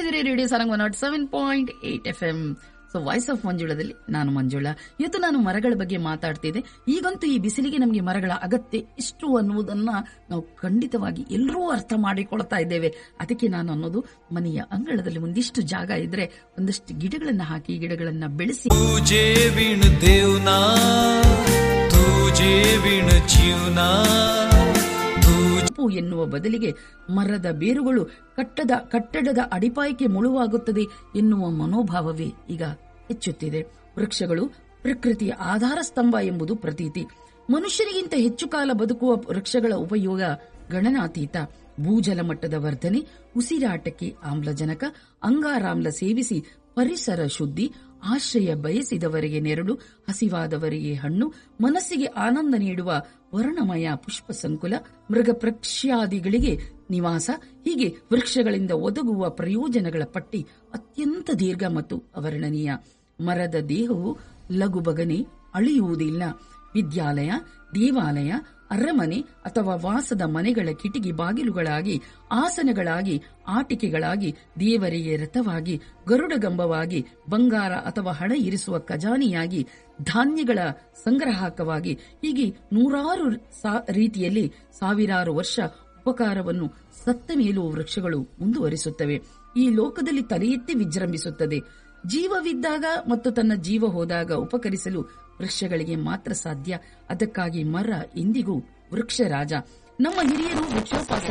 ಇದ್ದೀರಿ radio Sarang one not seven point eight F M so voice of ಮಂಜುಳದಲ್ಲಿ ನಾನು ಮಂಜುಳಾ ಇವತ್ತು ನಾನು ಮರಗಳ ಬಗ್ಗೆ ಮಾತಾಡ್ತಿದ್ದೆ ಈಗಂತೂ ಈ ಬಿಸಿಲಿಗೆ ನಮಗೆ ಮರಗಳ ಅಗತ್ಯ ಇಷ್ಟು ಅನ್ನುವುದನ್ನ ನಾವು ಖಂಡಿತವಾಗಿ ಎಲ್ಲರೂ ಅರ್ಥ ಮಾಡಿಕೊಳ್ತಾ ಇದ್ದೇವೆ ಅದಕ್ಕೆ ನಾನು ಅನ್ನೋದು ಮನೆಯ ಅಂಗಳದಲ್ಲಿ ಒಂದಿಷ್ಟು ಜಾಗ ಇದ್ರೆ ಒಂದಷ್ಟು ಗಿಡಗಳನ್ನ ಹಾಕಿ ಗಿಡಗಳನ್ನ ಬೆಳೆಸಿ तुझे बिन देवना तुझे बिन जीवना तू ಉಪ್ಪು ಎನ್ನುವ ಬದಲಿಗೆ ಮರದ ಬೇರುಗಳು ಕಟ್ಟದ ಕಟ್ಟಡದ ಅಡಿಪಾಯಕ್ಕೆ ಮುಳುವಾಗುತ್ತದೆ ಎನ್ನುವ ಮನೋಭಾವವೇ ಈಗ ಹೆಚ್ಚುತ್ತಿದೆ ವೃಕ್ಷಗಳು ಪ್ರಕೃತಿಯ ಆಧಾರ ಸ್ತಂಭ ಎಂಬುದು ಪ್ರತೀತಿ ಮನುಷ್ಯರಿಗಿಂತ ಹೆಚ್ಚು ಕಾಲ ಬದುಕುವ ವೃಕ್ಷಗಳ ಉಪಯೋಗ ಗಣನಾತೀತ ಭೂಜಲ ಮಟ್ಟದ ವರ್ಧನೆ ಉಸಿರಾಟಕ್ಕೆ ಆಮ್ಲಜನಕ ಅಂಗಾರಾಮ್ಲ ಸೇವಿಸಿ ಪರಿಸರ ಶುದ್ಧಿ ಆಶ್ರಯ ಬಯಸಿದವರಿಗೆ ನೆರಳು ಹಸಿವಾದವರಿಗೆ ಹಣ್ಣು ಮನಸ್ಸಿಗೆ ಆನಂದ ನೀಡುವ ವರ್ಣಮಯ ಪುಷ್ಪ ಸಂಕುಲ ಮೃಗ ಪ್ರಕ್ಷ್ಯಾದಿಗಳಿಗೆ ನಿವಾಸ ಹೀಗೆ ವೃಕ್ಷಗಳಿಂದ ಒದಗುವ ಪ್ರಯೋಜನಗಳ ಪಟ್ಟಿ ಅತ್ಯಂತ ದೀರ್ಘ ಮತ್ತು ಅವರ್ಣನೀಯ ಮರದ ದೇಹವು ಲಘುಬಗನೆ ಅಳಿಯುವುದಿಲ್ಲ ವಿದ್ಯಾಲಯ ದೇವಾಲಯ ಅರಮನೆ ಅಥವಾ ವಾಸದ ಮನೆಗಳ ಕಿಟಿಕಿ ಬಾಗಿಲುಗಳಾಗಿ ಆಸನಗಳಾಗಿ ಆಟಿಕೆಗಳಾಗಿ ದೇವರಿಗೆ ರಥವಾಗಿ ಗರುಡಗಂಬವಾಗಿ ಬಂಗಾರ ಅಥವಾ ಹಣ ಇರಿಸುವ ಖಜಾನಿಯಾಗಿ ಧಾನ್ಯಗಳ ಸಂಗ್ರಾಹಕವಾಗಿ ಹೀಗೆ ನೂರಾರು ಸಾ- ರೀತಿಯಲ್ಲಿ ಸಾವಿರಾರು ವರ್ಷ ಉಪಕಾರವನ್ನು ಸತ್ತ ಮೇಲೂ ವೃಕ್ಷಗಳು ಮುಂದುವರಿಸುತ್ತವೆ ಈ ಲೋಕದಲ್ಲಿ ತಲೆ ಎತ್ತಿ ವಿಜೃಂಭಿಸುತ್ತದೆ ಜೀವವಿದ್ದಾಗ ಮತ್ತು ತನ್ನ ಜೀವ ಹೋದಾಗ ಉಪಕರಿಸಲು ವೃಕ್ಷಗಳಿಗೆ ಮಾತ್ರ ಸಾಧ್ಯ ಅದಕ್ಕಾಗಿ ಮರ ಎಂದಿಗೂ ವೃಕ್ಷ ರಾಜ ನಮ್ಮ ಹಿರಿಯರು ವೃಕ್ಷೋಪಾಸನೆ